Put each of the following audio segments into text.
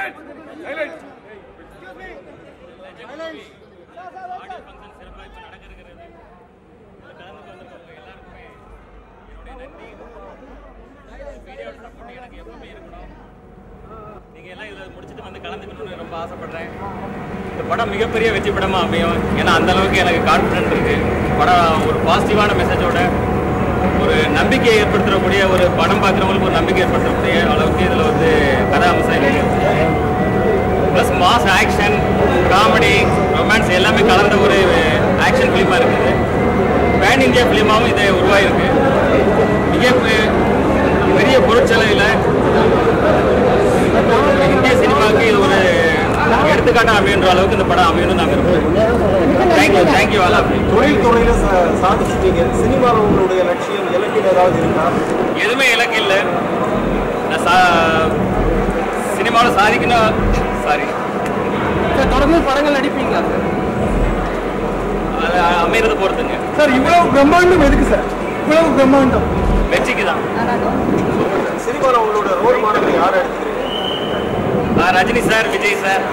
நீங்க எல்லாம் இதுல முடிச்சுட்டு வந்து கலந்துக்கணும்னு ரொம்ப ஆசைப்படுறேன் இந்த படம் மிகப்பெரிய வெற்றி படமா அமையும் ஏன்னா அந்த அளவுக்கு எனக்கு கான்ஃபிடென்ட் இருக்கு படம் ஒரு பாசிட்டிவான மெசேஜோட ஒரு நம்பிக்கையை ஏற்படுத்தக்கூடிய ஒரு படம் பார்க்குறவங்களுக்கு ஒரு நம்பிக்கை ஏற்படுத்தக்கூடிய அளவுக்கு இதில் வந்து கதை அம்சம் இருக்கு plus mass action comedy romance எல்லாமே கலந்த ஒரு ஆக்ஷன் ஃபிலிமாக இருக்குது பேன் இந்தியா ஃபிலிமாவும் இது உருவாயிருக்கு மிக பெ- பெரிய பொருட்செலவில் இந்திய சினிமாவுக்கு இது ஒரு எடுத்துக்காட்டாக அமையுன்ற அளவுக்கு இந்த படம் அமையணும்னு நான் விரும்புகிறேன் தேங்க்யூ தேங்க்யூ ஆல் ஆஃப் தொழில் துறையில சா- சாதிச்சிட்டீங்க சினிமாவில் உங்களுடைய லட்சியம் இலக்கியம் ஏதாவது இருக்கா எதுவுமே இலக்கு இல்லை நான் சா சினிமாவில் சாதிக்கணும் சாரி சார் தொடர்ந்து படங்கள் நடிப்பீங்களா சார் அது அமையிறது பொறுத்துங்க சார் இவ்வளவு பிரம்மாண்டம் எதுக்கு சார் இவ்வளவு பிரம்மாண்டம் வெற்றிக்கு தான் சினிமாவில் உங்களோட ரோல் மாடல் யாரை எடுத்துக்கிறீங்க ஆ, ரஜினி சார் விஜய் சார்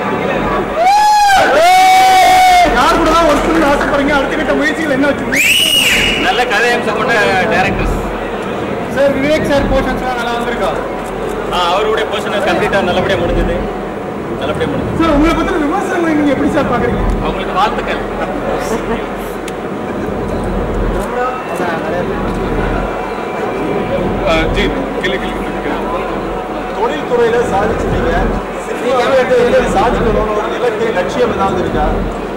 யார் கூட தான் ஒர்க் பண்ணி ஆசைப்படுறீங்க அடுத்த கட்ட முயற்சிகள் என்ன வச்சுக்கோங்க நல்ல கதை அம்சம் கொண்ட டேரக்டர்ஸ் சார் விவேக் சார் போர்ஷன்ஸ்லாம் நல்லா வந்திருக்கா அவருடைய பொசிஷன் கம்ப்ளீட்டாக நல்லபடியாக முடிஞ்சது நல்லபடியாக முடிஞ்சது சார் உங்களை பத்தின விமர்சனங்களை நீங்க எப்படி சார் பாக்குறீங்க அவங்களுக்கு வாழ்த்துக்கள் தொழில் துறையில சாதிச்சிட்டீங்க சினிமாவில் சாதிக்கணும்னு ஒரு இலக்கிய லட்சியம் ஏதாவது இருக்கா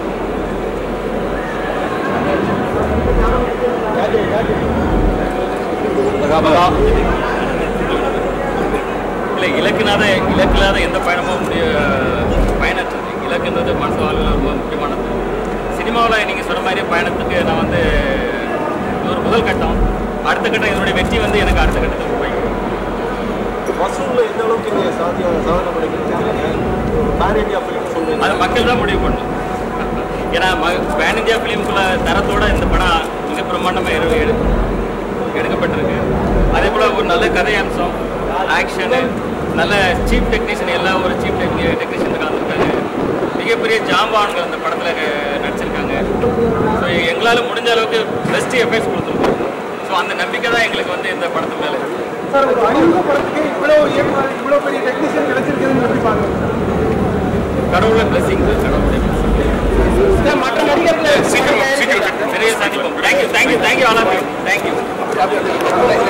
இல்லை இலக்குனாத இலக்கில்லாத எந்த பயணமும் முடிய பயணத்துக்கு இலக்குன்றது மனசு வாழ்வில் ரொம்ப முக்கியமானது சினிமாவில் நீங்கள் சொன்ன மாதிரி பயணத்துக்கு நான் வந்து இது ஒரு முதல் கட்டம் அடுத்த கட்டம் இதனுடைய வெற்றி வந்து எனக்கு அடுத்த கட்டத்துக்கு போய் வசூலில் எந்த அளவுக்கு நீங்கள் சாத்தியம் சாதனை பண்ணிக்கிறீங்க பேன் இந்தியா ஃபிலிம் சொல்றீங்க அது மக்கள் தான் முடிவு பண்ணணும் ஏன்னா பேன் இந்தியா ஃபிலிம்குள்ள தரத்தோட இந்த படம் மிக பிரம்மாண்டமாக எடு எடு- எடுக்கப்பட்டிருக்கு அதே போல் ஒரு நல்ல கதை அம்சம் ஆக்ஷனு நல்ல சீப் டெக்னீஷியன் எல்லாம் ஒரு சீப் டெக்னி டெக்னீஷியன் கலந்துருக்காங்க மிகப்பெரிய ஜாம்பான்கள் அந்த படத்தில் நடிச்சிருக்காங்க ஸோ எங்களால் முடிஞ்ச அளவுக்கு பெஸ்ட் எஃபெக்ட்ஸ் கொடுத்துருக்கோம் ஸோ அந்த நம்பிக்கை தான் எங்களுக்கு வந்து இந்த படத்து மேலே சார் ஒரு அறிமுக படத்துக்கு இவ்வளவு இயக்குனர் இவ்வளவு பெரிய டெக்னீஷியன் கிடைச்சிருக்குதுன்னு எப்படி பாக்குறீங்க கடவுளை பிளஸிங் கடவுளுடைய blessing. சார் மற்ற நடிகர்கள் சீக்கிரம் சீக்கிரம் நிறைய சந்திப்போம் thank you thank you thank you all of you thank you